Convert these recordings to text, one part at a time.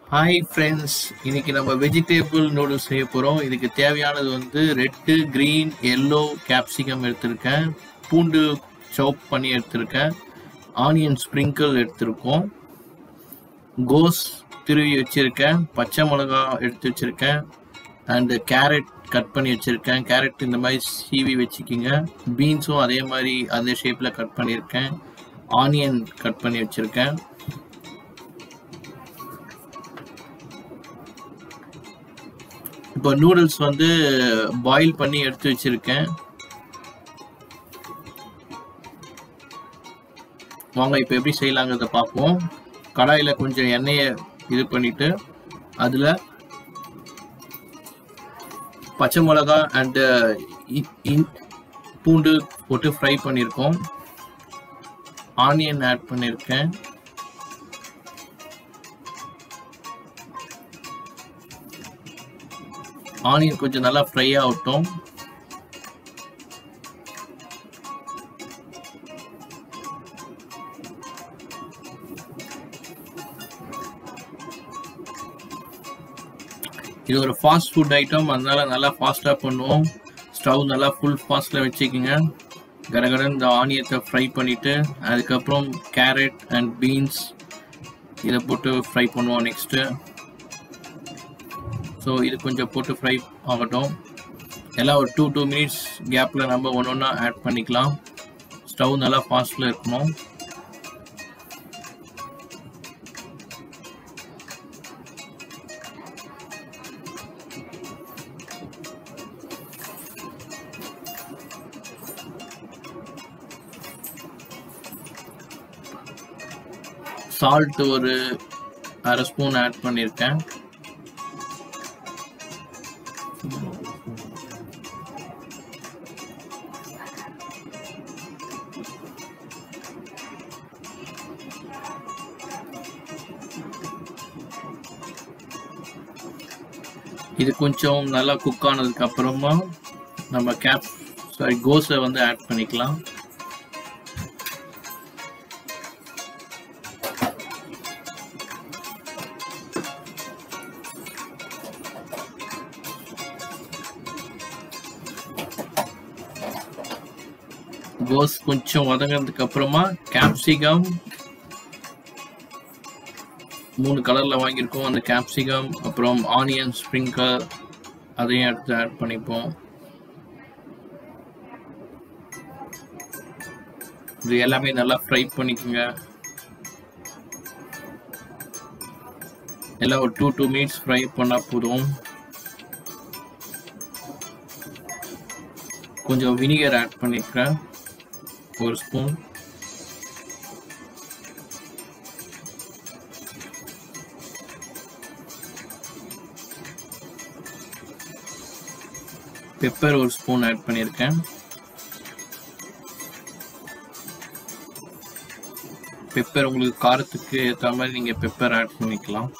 hi friends இன்னைக்கு நம்ம vegetable noodles செய்ய போகிறோம் இதுக்கு தேவையானது வந்து ரெட்டு க்ரீன் எல்லோ கேப்சிகம் எடுத்திருக்கேன் பூண்டு சாப் பண்ணி எடுத்திருக்கேன் ஆனியன் ஸ்ப்ரிங்கிள் எடுத்திருக்கோம் கோஸ் திருவி வச்சுருக்கேன் பச்சை மிளகா எடுத்து வச்சுருக்கேன் அண்டு கேரட் கட் பண்ணி வச்சுருக்கேன் கேரட் இந்த மாதிரி சீவி வச்சுக்கிங்க பீன்ஸும் அதே மாதிரி அதே ஷேப்பில் கட் பண்ணியிருக்கேன் ஆனியன் கட் பண்ணி வச்சுருக்கேன் இப்போ நூடுல்ஸ் வந்து பாயில் பண்ணி எடுத்து வச்சிருக்கேன் வாங்க இப்போ எப்படி செய்யலாங்கிறத பார்ப்போம் கடாயில் கொஞ்சம் எண்ணெயை இது பண்ணிட்டு அதில் பச்சை மிளகா அண்டு பூண்டு போட்டு ஃப்ரை பண்ணியிருக்கோம் ஆனியன் ஆட் பண்ணியிருக்கேன் ஆனியன் கொஞ்சம் நல்லா ஃப்ரை ஆகட்டும் இது ஒரு ஃபாஸ்ட் ஃபுட் ஐட்டம் அதனால நல்லா ஃபாஸ்ட்டாக பண்ணுவோம் ஸ்டவ் நல்லா ஃபுல் ஃபாஸ்ட்டில் வச்சுக்கோங்க கடகடன் இந்த ஆனியத்தை ஃப்ரை பண்ணிவிட்டு அதுக்கப்புறம் கேரட் அண்ட் பீன்ஸ் இதை போட்டு ஃப்ரை பண்ணுவோம் நெக்ஸ்ட்டு ஸோ இது கொஞ்சம் போட்டு ஃப்ரை ஆகட்டும் எல்லாம் ஒரு டூ டூ மினிட்ஸ் கேப்பில் நம்ம ஒன்று ஒன்றா ஆட் பண்ணிக்கலாம் ஸ்டவ் நல்லா ஃபாஸ்ட்டில் இருக்கணும் சால்ட் ஒரு அரை ஸ்பூன் ஆட் பண்ணியிருக்கேன் இது கொஞ்சம் நல்லா குக் ஆனதுக்கு அப்புறமா நம்ம கேப் சாரி கோஸை வந்து ஆட் பண்ணிக்கலாம் கோஸ் கொஞ்சம் வதங்கினதுக்கு அப்புறமா கேப்சிகம் மூணு கலரில் வாங்கியிருக்கோம் அந்த கேப்சிகம் அப்புறம் ஆனியன் ஸ்ப்ரிங்கர் அதையும் எடுத்து ஆட் பண்ணிப்போம் இது எல்லாமே நல்லா ஃப்ரை பண்ணிக்கோங்க எல்லாம் ஒரு டூ டூ மினிட்ஸ் ஃப்ரை பண்ணால் போதும் கொஞ்சம் வினிகர் ஆட் பண்ணிக்கிறேன் ஒரு ஸ்பூன் பெப்பர் ஒரு ஸ்பூன் ஆட் பண்ணியிருக்கேன் பெப்பர் உங்களுக்கு காரத்துக்கு ஏற்ற மாதிரி நீங்கள் பெப்பர் ஆட் பண்ணிக்கலாம்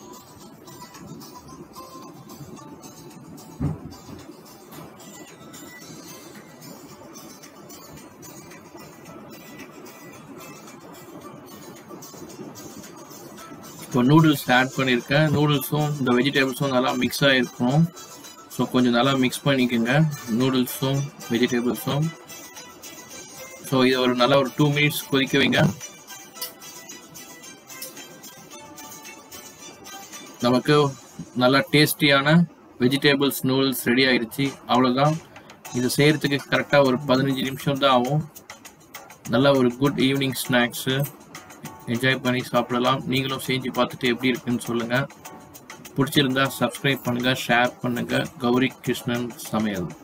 இப்போ நூடுல்ஸ் ஆட் பண்ணியிருக்கேன் நூடுல்ஸும் இந்த வெஜிடபிள்ஸும் நல்லா மிக்ஸ் ஆகிருக்கும் ஸோ கொஞ்சம் நல்லா மிக்ஸ் பண்ணிக்கோங்க நூடுல்ஸும் வெஜிடபிள்ஸும் ஸோ இதை ஒரு நல்லா ஒரு டூ மினிட்ஸ் கொதிக்க வைங்க நமக்கு நல்லா டேஸ்டியான வெஜிடபிள்ஸ் நூடுல்ஸ் ரெடி ஆயிடுச்சு அவ்வளோதான் இது செய்கிறதுக்கு கரெக்டாக ஒரு பதினஞ்சு நிமிஷம் தான் ஆகும் நல்ல ஒரு குட் ஈவினிங் ஸ்நாக்ஸு என்ஜாய் பண்ணி சாப்பிடலாம் நீங்களும் செஞ்சு பார்த்துட்டு எப்படி இருக்குன்னு சொல்லுங்கள் பிடிச்சிருந்தா சப்ஸ்கிரைப் பண்ணுங்கள் ஷேர் பண்ணுங்கள் கௌரி கிருஷ்ணன் சமையல்